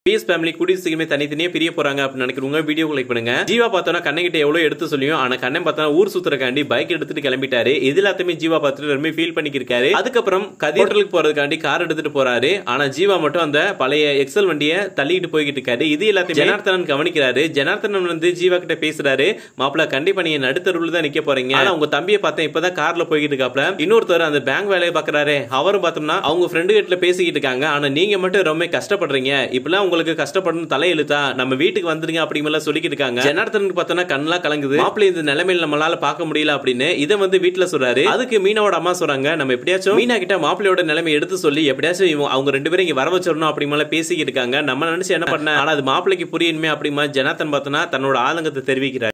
PS family கூடிய சீக்கிரமே தனித்தனியே பிரிய போறாங்க அப்படின்னு நினைக்கிறவங்க வீடியோ லைக் பண்ணுங்க ஜீவா பார்த்தோன்னா கண்ணன் கிட்ட எவ்வளவு எடுத்து சொல்லியும் ஆனா கண்ணன் பார்த்தோன்னா ஊர் சுத்துறக்காண்டி பைக் எடுத்துட்டு கிளம்பிட்டாரு இது எல்லாத்தையுமே ஜீவா பார்த்துட்டு ரொம்ப ஃபீல் பண்ணிக்கிருக்காரு அதுக்கப்புறம் கதி ஹோட்டலுக்கு போறதுக்காண்டி கார் எடுத்துட்டு போறாரு ஆனா ஜீவா மட்டும் அந்த பழைய எக்ஸல் வண்டியை தள்ளிட்டு போய்கிட்டு இருக்காரு இது எல்லாத்தையும் ஜனார்த்தனன் கவனிக்கிறாரு ஜனார்த்தனன் வந்து ஜீவா கிட்ட பேசுறாரு மாப்பிள கண்டிப்பா நீங்க நடுத்தருவில் தான் நிக்க போறீங்க ஆனா உங்க தம்பியை பார்த்தேன் இப்பதான் கார்ல போய்கிட்டு இருக்காப்ல இன்னொருத்தர் அந்த பேங்க் வேலையை பாக்குறாரு அவரும் பார்த்தோம்னா அவங்க ஃப்ரெண்டு கிட்ட பேசிக்கிட்டு இருக்காங்க ஆனா நீங்க மட்டும் ரொம்ப கஷ்டப்படுறீங்க இப்பெல்லாம் உங்களுக்கு கஷ்டப்படணும் தலையெழுத்தா நம்ம வீட்டுக்கு வந்துருங்க அப்படிங்கலாம் சொல்லிக்கிட்டு இருக்காங்க ஜனார்த்தனுக்கு பார்த்தோம்னா கண்ணெல்லாம் கலங்குது மாப்பிள்ளை இந்த நிலைமையில நம்மளால பார்க்க முடியல அப்படின்னு இதை வந்து வீட்டுல சொல்றாரு அதுக்கு மீனாவோட அம்மா சொல்றாங்க நம்ம எப்படியாச்சும் மீனா கிட்ட மாப்பிள்ளையோட நிலைமை எடுத்து சொல்லி எப்படியாச்சும் இவங்க- அவங்க ரெண்டு பேரும் இங்க வர வச்சிடணும் அப்படிங்கலாம் பேசிக்கிட்டு இருக்காங்க நம்ம நினைச்சு என்ன பண்ண ஆனா அது மாப்பிள்ளைக்கு புரியணுமே அப்படிமா ஜனார்த்தன் பார்த்தோம்னா தன்னோட ஆதங்கத்தை தெரிவிக்கிறார்